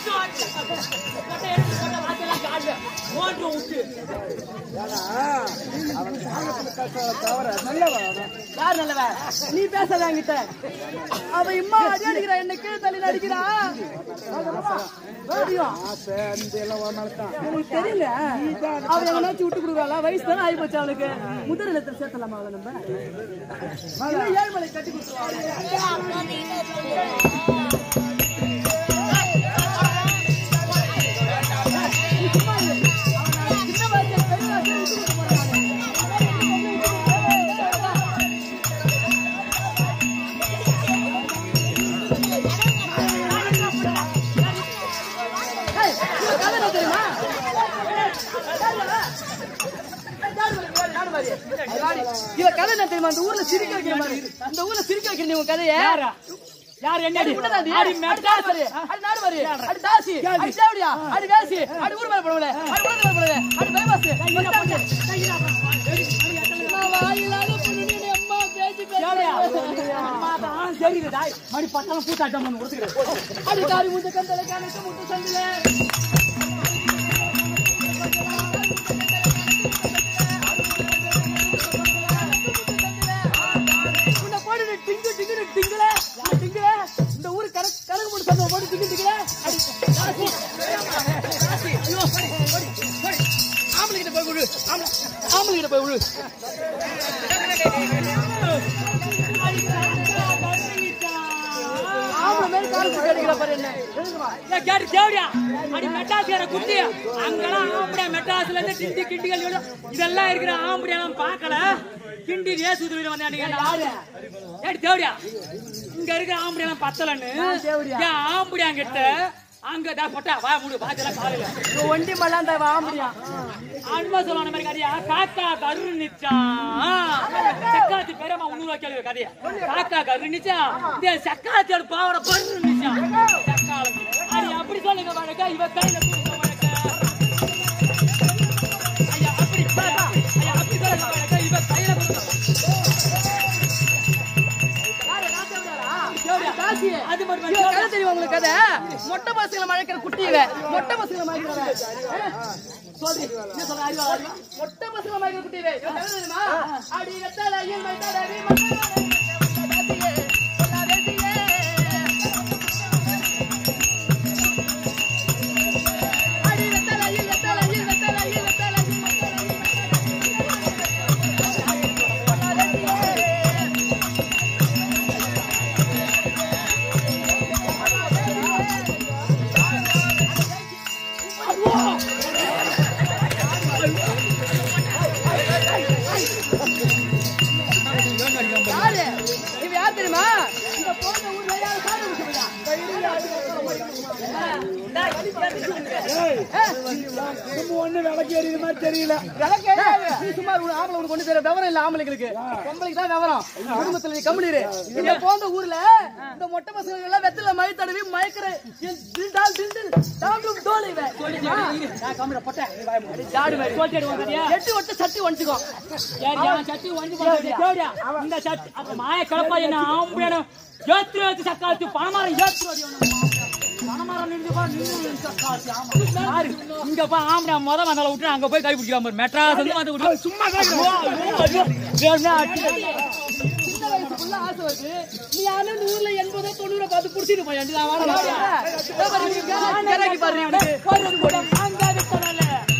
எடுத்து வாங்க. கொட்டை எடுத்து கொட்டை வாசல்ல கால்ல மோட்டர் விட்டு. யார் நல்லவன் நீ பேசாத என்கிட்ட அவ இம்மா அடி அடிக்கிறா என்ன கீழே தள்ளி அடிக்கிறா தெரியும். எனக்கு தெரியல அவ எவனாச்சும் விட்டு கொடுக்குறாளா வயசு தானே ஆகி போச்சு அவளுக்கு முதல் இடத்துல சேர்த்தலாமா அவளை நம்ம இல்ல ஏழ்மலை கட்டி கொடுத்துருவாங்க சின்ன வயசுல பெரிய வயசுல விட்டு கொடுக்க போறாங்க ஏய், இவன் கதை என்ன தெரியுமா? இவ கதை என்ன தெரியுமா அந்த ஊர்ல சிரிக்க வைக்கிற மாதிரி அந்த ஊர்ல சிரிக்க வைக்கிற நீ உன் கதைய யாரா? யார் என்ன அடி உன்னதாண்டி. அடி அடி மெட்ராஸ் நாடுவாரி, அடி நாடுவாரி, அடி தாசி, அடி தேவடியா, அடி வேசி, அடி ஊர் மேல போடுவல, அடி உலக மேல போடுவல, அடி bypass, bus stand. நான் வாயில்லாத புண்ணியனே, அம்மா பேச்சு பேச்சு. தெரியுதா மணி பத்தாலும் பூத்தாட்டம் பண்ணி கொடுத்துக்கிறேன் அடி காரி முந்த கந்தல கணக்கு முட்டு சந்திலே. உன்னை போடு நீ டிங்கு டிங்குன்னு டிங்குல, யார் டிங்குல? இந்த ஊரு கணக்கு கணக்கு முட்டு சந்தில போட்டு டிங்கு டிங்குல. அடி தாசி. தாசி. ஐயோ, போடி, போடி, போடி. ஆம்பளை கிட்ட போய் விடு ஆம்பளை ஆம்பளை கிட்ட போய் விடு ஆம்பளை மாதிரி கால் போட்டு அடிக்கிற பாரு என்ன ஏய், கேட்டு தேவடியா அடி மெட்ராஸ் ஏற குட்டி அங்கெல்லாம் ஆம்படியா மெட்ராஸ்ல இருந்து கிண்டி கிண்டிகள் இவ்வளவு- இதெல்லாம் இருக்கிற ஆம்படியா எல்லாம் பார்க்கல கிண்டி ரேசு உதவியில வந்து அன்னைக்கு ஆடு ஏடி தேவடியா இங்க இருக்கிற ஆம்படியா எல்லாம் பத்தலன்னு நான் தேவடியா. ஏன் ஆம்படியா கிட்ட அங்க தா பொட்டா வா முடு பாத்தெல்லாம் காலையில இவன் ஒண்டி மல்லாந்த ஆம்படியா அன்பா சொல்லான மாதிரி கதையா காக்கா கருணிச்சா சக்காத்தி பெரியம்மா உன்னூறு கேள்வி கதையா காக்கா கருணிச்சா இந்த சக்காத்தியோட பாவட பருணிச்சா சக்காலம் அது அப்படி சொல்லுங்க வழக்கா இவ கையில கொடுக்க வழக்கா ஐயா அப்படி ஐயா அப்படி சொல்லுங்க வழக்கா இவ கையில கொடுக்க தாசி அது மட்டும் இவ கதை தெரியும் உங்களுக்கு கதை மொட்டை பசங்களை மழைக்கிற குட்டி இவ மொட்டை பசங்களை மழைக்கிறவ சொல்லு என்ன சொல்ற அறிவா அறிவா மொட்டை பசங்களை மழைக்கிற குட்டி இவ இவ கதை தெரியுமா அடி வெத்தால ஐயன் மைத்தால அடி மத்தால அடி வெத்தால ஐயன் வெத்தால ஐயன் வெத்தால ஐயன் வெத்தால ஐயன் வெத்தால யாரு இவ யார் தெரியுமா இந்த போன ஊர்ல யாரு சாமி கும்பிடுறா? ஒண்ணு விளக்கு எறிகிற மாதிரி தெரியல விளக்கு எரியாது. நீ சும்மா இரு, ஆம்பளை உனக்கு ஒண்ணு தெரியல விவரம் இல்ல ஆம்பளைங்களுக்கு பொம்பளைக்கு தான் விவரம் குடும்பத்துல நீ கம்முனு இரு. இந்த போந்த ஊர்ல இந்த மொட்டை பசங்க எல்லாம் வெத்தல மழை தடவி மயக்கிற என் தில் டால் தில் தில் டால் டும் டோல் இவன். நான் கம்மிட போட்டேன் அடி ஜாடு மாதிரி. சொல்லிட்டு உன் கதையா எட்டு ஒட்டு சட்டி ஒண்டிக்கோ யார் யார் சட்டி ஒன்று போடுறது தேவடியா இந்த சட்டி அப்ப மாய கலப்பா என்ன ஆம்படியான ஏத்து ஏத்து சக்காத்து பணமாரம் ஏத்து அடி பணமாரம் நின்று பா நின்று சக்காத்து ஆமா யாரு இங்க பா ஆம்படியா முத வந்தால விட்டு அங்க போய் கை பிடிக்கலாம் பாரு மெட்ராஸ் வந்து வந்து விட்டு சும்மா சின்ன வயசுக்குள்ள ஆசை வருது நீ ஆனா ஊர்ல எண்பதோ தொண்ணூறு பார்த்து புடிச்சிட்டு போய் நான் வாடகை பாரு இவனுக்கு. அங்க விட்டனல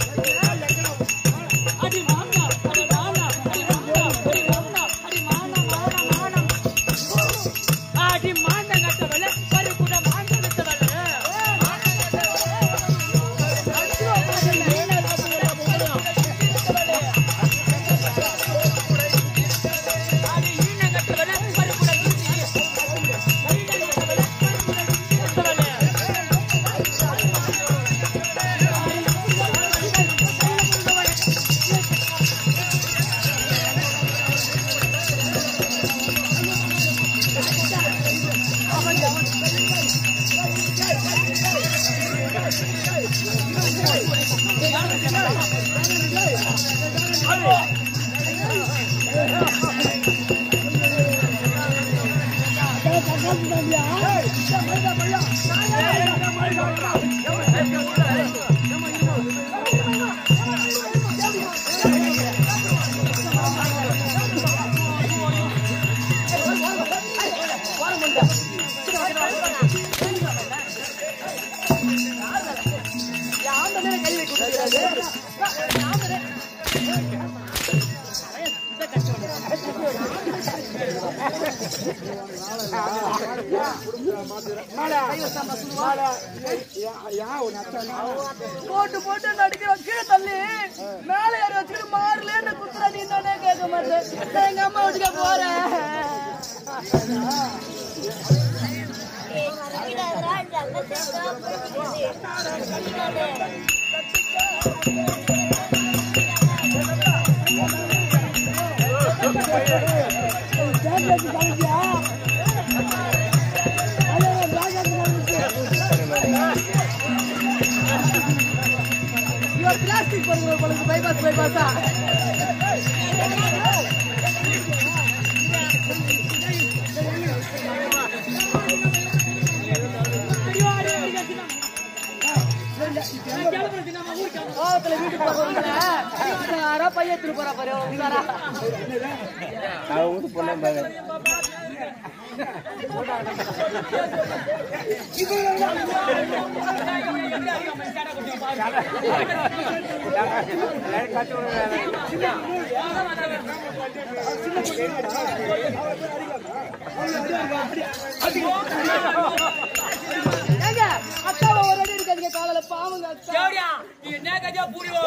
அடி மாமா அடி மாமா அடி மாமா அடி மாமா அடி மாமா மாமா மானம் அடி மாண்ட நட்டவள பரு கூட மாண்ட நட்டவள அடி ஈன நட்டவள பரு கூட ஈன நட்டவள பரு கூட நட்டவள சொன்னேனே கை வைக்க கூடாது. போட்டு போட்டு நடிக்கிற கீழே தள்ளி மேல ஏறி வச்சுக்கிட்டு மாறுல என்ன குத்துறா நீ தானே கேட்க மாட்டேன் நான் எங்க அம்மா வீட்டுக்கு போறேன் இவன் பிளாஸ்டிக் பொருள் பொழுது பைபாஸ் பைபாஸா கோவத்துல வீட்டுக்கு போறவங்கள யாரோ பையன் எடுத்துட்டு போறா பாரு உசாரா ஏங்க அக்காவை ஒரு அடி இருக்காதுங்க காலையில பாவங்க அக்கா தேவடியா நீ என்ன கஜா பூரியோ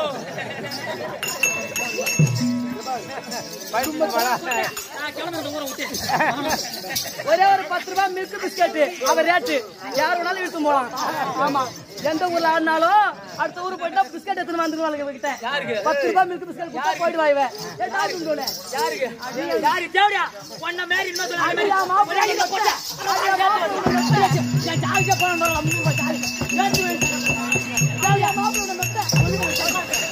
நான் கிளம்புறேன் இந்த ஊரை விட்டு ஒரே ஒரு பத்து ரூபாய் மில்க் பிஸ்கட் அவர் ரேட்டு யார் வேணாலும் இழுத்து போலாம் ஆமா எந்த ஊர்ல ஆடினாலும் அடுத்த ஊர் போயிட்டா பிஸ்கட் எடுத்துன்னு வந்துருவாங்க கிட்ட யாருக்கு? பத்து ரூபாய் மில்க் பிஸ்கட் கொடுத்தா போயிடுவா இவ ஏ, டாக்டர் உண்டோல. யாருக்கு யாரு தேவடியா பொண்ண மேரி இன்னும் சொல்ல அடியா, மாப்பிள்ளை, அடியா, போட்டா. அடியா, மாப்பிள்ளை, என் ஜாலியா போன அம்மா ஜாலி அடியா, மாப்பிள்ளை, உன்னை மெத்த.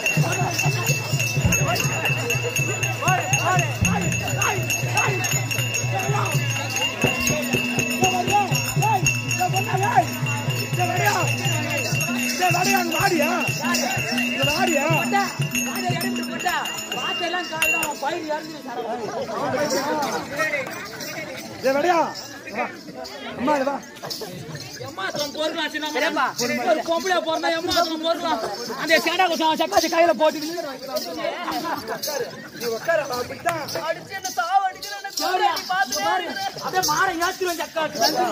வார்த்தையெல்லாம் காலையில அவன் பயிர் இறந்து அம்மா இது வா எம்மாத்திரம் பொருளாச்சு நம்ம பெரியப்பா. ஒரு பொம்பளை பிறந்தா எம்மாத்திரம் பொருளாம் அந்த சேடா கொஞ்சம் சப்பாத்தி கையில போட்டு அடிச்சு என்ன சாவு அடிக்கிறேன்னு தேவடியா, நீ பார்த்து இங்க பாரு. அப்படியே மாற ஏத்திரும் சக்கா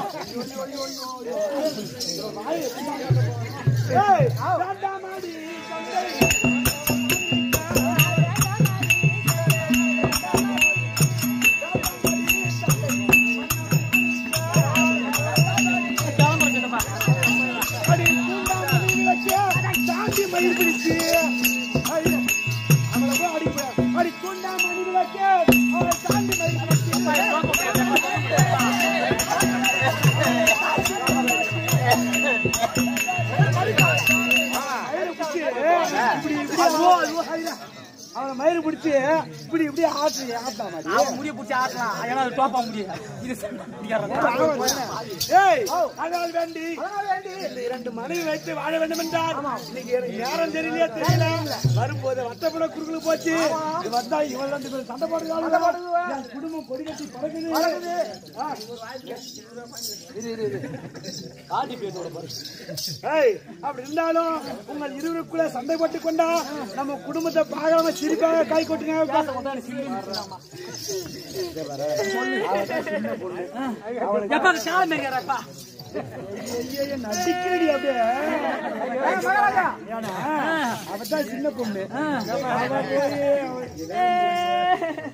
ஏய் வேண்டாம் மாடி சண்டை அடி தூண்டாமணி விளக்கே, தாண்டி மயில் பிடிச்சு. ஐயோ, அவளை போய் அடிப்பேன். அடி தூண்டாமணி விளக்கே, அவளை தாண்டி மயில் பிடிச்சு. மயிரை பிடிச்சு, இப்படி இப்படி ஐயா, அவனை மயிறு பிடிச்சு இப்படி இப்படி ஆட்டு ஆட்டலாம் மாதிரி. அவன் முடிய பிடிச்சி ஆட்டலாம் ஏன்னா அது டோப்பா முடியும் இது ஏய், அதனால் வேண்டி இந்த இரண்டு மனைவி வைத்து வாழ வேண்டும் என்றால் இன்னைக்கு எனக்கு நேரம் தெரியலையே தெரியல வரும்போது வட்டப்பட குறுக்குல போச்சு இது வந்தா இவள் ரெண்டு பேரும் சண்டை போடுறாங்க என் குடும்பம் கொடி கட்டி பறக்குது ஆ. இரு, இரு, இரு. ஏய், அப்படி இருந்தாலும் உங்கள் இருவருக்குள்ள சண்டை போட்டுக் கொண்டா நம்ம குடும்பத்தை பார்க்காம சிரிப்பாக கை கொட்டுங்க எப்பா சாமி மேரியப்பா ஐயையோ, நடிக்கிறடி அப்படியே ஏன்னா, அவதான் சின்ன பொண்ணு அவ போய் அவ-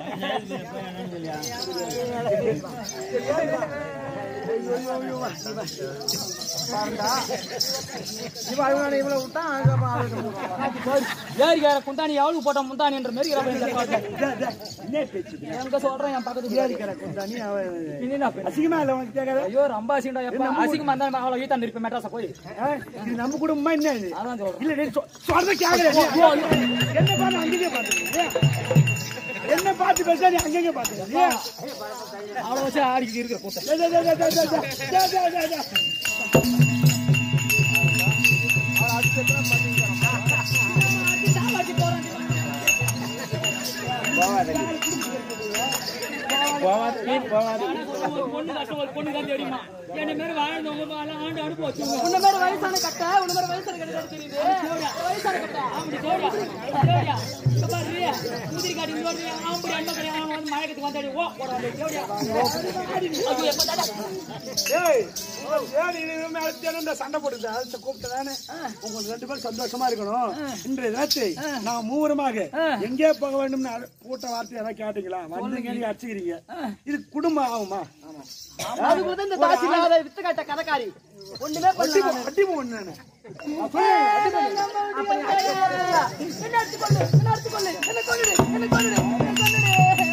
இவன் இவனை இவ்வளவு விட்டான் அதுக்கப்புறம் அவன் ஏரிக்கார குந்தாணி எவ்வளவு போட்ட முந்தானின்ற மாதிரி இருக்கிறான் டேய், டேய், என்ன பேச்சு இது? எங்க சொல்றேன் என் பக்கத்து ஏரிக்கிற குந்தாணி அவன் என்ன பேரு? அசிங்கமா இல்ல உனக்கு கேட்காத ஐயோ ரொம்ப அசிங்கடா எப்பா அசிங்கமா இருந்தா அவ்வளவு ஈத்தான் இருப்பேன் மெட்ராஸ போய் ஆ, இது நம்ம குடும்பமா என்ன இது அதான் சொல்றேன் இல்ல நீ சொ- சொல்றத கேக்குற என்ன பார்த்து அங்கேயே பாத்துக்க என்ன பார்த்து பேச நீ அங்கேயே பாத்துக்க அவ்வளவு வச்சு ஆடிக்கிட்டு இருக்கிற கூட்டம் டேய், டேய், டேய், டேய், டேய், டேய், டேய், டேய், டேய். ஒரு பொண்ணு கஷ்டம் ஒரு பொண்ணு தான் தெரியுமா என்ன மாரி வாழ்ந்தவங்க எல்லாம் ஆண்டு அனுப்பி வச்சுங்க உன்ன மாதிரி வயசான கட்டை உன்ன மாதிரி வயசான கட்டை தெரியுது வயசான கட்டை அப்படி தேவையா தேவையா இப்ப பாரு முதிரி காட்டி இங்க வருது ஆம்படி அண்ணன் கிடையாது அவன் வந்து மயக்கத்துக்கு வந்தாடி ஓ போடாது தேவையா அது எப்ப தாடா ஏய், உங்க ஏன் இனிமே மேல தேடி இந்த சண்டை போட்டுக்கிட்டு அழைச்சு கூப்பிட்டதானே? உங்களுக்கு ரெண்டு பேரும் சந்தோஷமா இருக்கணும் இன்றைய தினத்தை நான் மூவரமாக எங்கே போக வேண்டும்னு அழ- கூட்ட வார்த்தை ஏதாவது கேட்டீங்களா வந்து நீங்க அடிச்சுக்கிறீங்க இது குடும்பம் ஆகுமா அது கூட இந்த தாசி இல்லாத வித்து கட்ட கதைக்காரி ஒண்ணுமே வட்டி பண்ணல போ- வட்டி போகணும் நானு. அப்ப என்ன அடிச்சு கொள்ளு என்ன அடிச்சு கொள்ளு என்ன கொள்ளுடு என்ன கொள்ளுடு என்ன கொள்ளுடு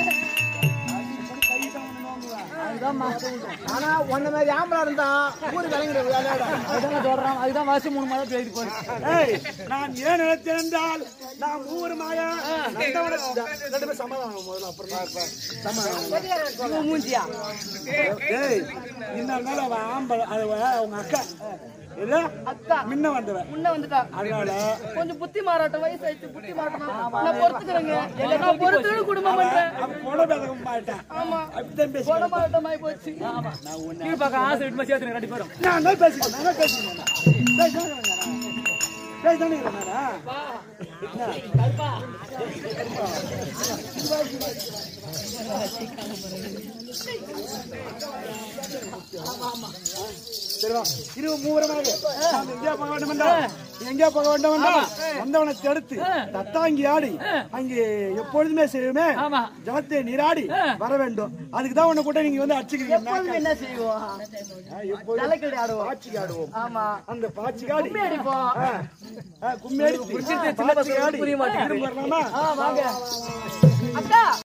ஆனா உன்ன மாதிரி ஆம்பளை இருந்தா ஊரு கலங்கிட விளையாட அதுதான் சொல்றான் அதுதான் வருஷம் மூணு மாதம் பெய்து போகுது ஏய், நான் ஏன் நினைத்தேன் என்றால் நான் மூவருமாக நந்தவன ரெண்டு பேரும் சமாதானம் முதல்ல அப்புறம் தான் இருப்பேன். சமாதானம் மூஞ்சியா ஏய் இந்த நாள் அவன் ஆம்பளை அவ அவங்க அக்கா இல்ல அக்கா முன்ன வந்தவன் முன்ன வந்துட்டா அதனால கொஞ்சம் புத்தி மாறாட்டம் வயசு ஆயிடுச்சு புத்தி மாறட்டும் நான் பொறுத்துக்கிறேங்க நான் பொறுத்துக்கிட்டு குடும்பம் பண்றேன் அவன் கொலை பேச மாட்டான் ஆமா அப்படித்தான் பேசி போட மாறாட்டம் ஆகி போச்சு நீ பார்க்க ஆசை விட்டு சேர்த்து ரெண்டு பேரும் நான் தான் பேசிக்கிறேன் நான் தான் பேசிக்கிறேன் பேசிதானே இருக்கிறேன் சரிவா இரு மூவரமாக நாம் எங்கே போக வேண்டும் என்றால் எங்கே போக வேண்டும் என்றால் வந்தவனை தடுத்து தத்தாங்கி ஆடி அங்கே எப்பொழுதுமே செய்யுமே ஆமா. ஜலத்தை நீராடி வர வேண்டும் அதுக்கு தான் உன்னை கூட நீங்க வந்து அடிச்சுக்கிறீங்க எப்போதும் என்ன செய்வோம் எப்பொழுதும் தலைக்கடி ஆடுவோம் பாச்சிக்கு ஆடுவோம் ஆமா அந்த பாச்சிக்காடி கும்மி அடிப்போம் கும்மி அடிச்சு பாச்சிக்கு ஆடி திரும்ப வரலாமா ஆ, வாங்க அக்கா